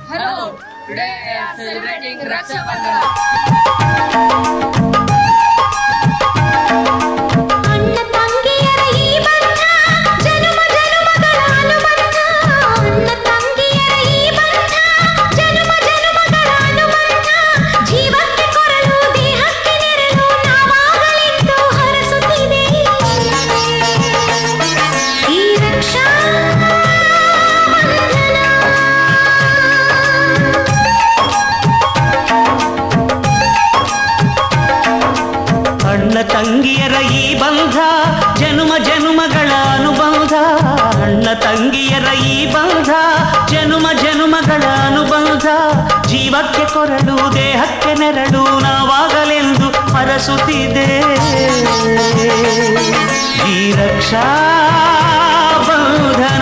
Hello, today I am celebrating Raksha Bandhana. ಅಣ್ಣ ತಂಗಿಯರ ಈ ಬಂಧ ಜನುಮ ಜನುಮಗಳ ಅನುಬಂಧ ಅಣ್ಣ ತಂಗಿಯರ ಈ ಬಂಧ ಜನುಮ ಜನುಮಗಳ ಅನುಬಂಧ ಜೀವಕ್ಕೆ ಕೊರಳು ದೇಹಕ್ಕೆ ನೆರಳು ನಾವಾಗಲೆಂದು ಹರಸುತ್ತಿದೆ ಈ ರಕ್ಷಾ ಅಣ್ಣ ತಂಗಿಯರ ಈ ಬಂಧ ಜನುಮ ಜನುಮಗಳ ಅನುಬಂಧ ಅಣ್ಣ ತಂಗಿಯರ ಈ ಬಂಧ ಜನುಮ ಜನುಮಗಳ ಅನುಬಂಧ ಜೀವಕ್ಕೆ ಕೊರಳು ದೇಹಕ್ಕೆ ನೆರಳು ನಾವಾಗಲೆಂದು ಹರಸುತ್ತಿದೆ ಈ ರಕ್ಷಾ ಬಂಧನ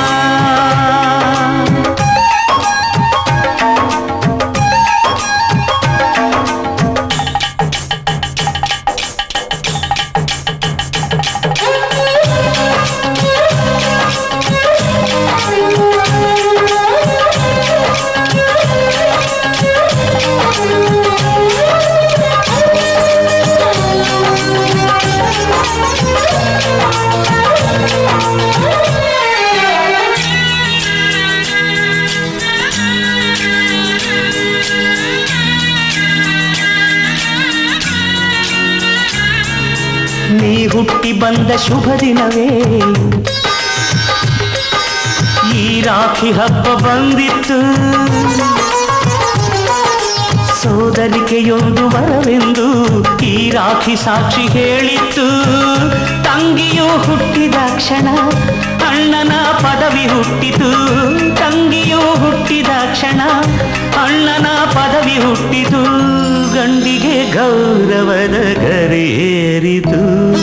ನೀ ಹುಟ್ಟಿ ಬಂದ ಶುಭ ದಿನವೇ ಈ ರಾಖಿ ಹಬ್ಬ ಬಂದಿತ್ತು ಸೋದರಿಕೆಯೊಂದು ವರವೆಂದು ಈ ರಾಖಿ ಸಾಕ್ಷಿ ಹೇಳಿತ್ತು ತಂಗಿಯು ಹುಟ್ಟಿದ ಕ್ಷಣ ಅಣ್ಣನ ಪದವಿ ಹುಟ್ಟಿತು ತಂಗಿಯು ಹುಟ್ಟಿದ ಕ್ಷಣ ಅಣ್ಣನ ಪದವಿ ಹುಟ್ಟಿತು ಗಂಡಿಗೆ ಗೌರವದ ಗರೇರಿತು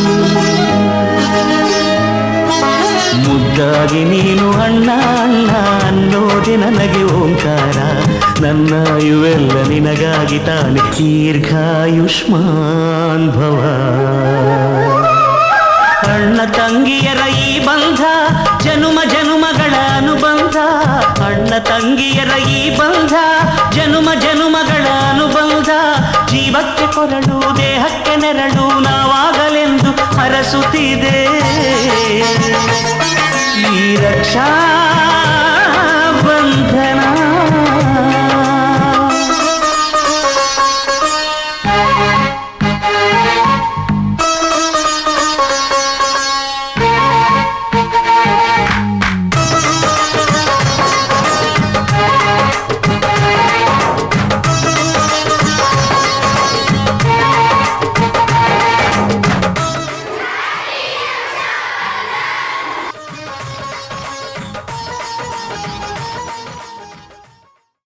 ಮುದ್ದಾಗಿ ನೀನು ಅಣ್ಣ ಅಣ್ಣ ಅನ್ನೋದೆ ನನಗೆ ಓಂಕಾರ ನನ್ನ ಇವೆಲ್ಲ ನಿನಗಾಗಿ ತಾನೆ ದೀರ್ಘಾಯುಷ್ಮಾನ್ ಭವ ಅಣ್ಣ ತಂಗಿಯರ ಈ ಬಂಧ ಜನುಮ ಜನುಮಗಳ ಅನುಬಂಧ ಅಣ್ಣ ತಂಗಿಯರ ಈ ಬಂಧ ಜನುಮ ಜನುಮಗಳ ಅನುಬಂಧ ಜೀವಕ್ಕೆ ಕೊರಳು ದೇಹಕ್ಕೆ ನೆರಳು ನಾವಾಗಲೆಂದು ಹರಸುತ್ತಿದೆ ಈ ರಕ್ಷಾ ಬಂಧನ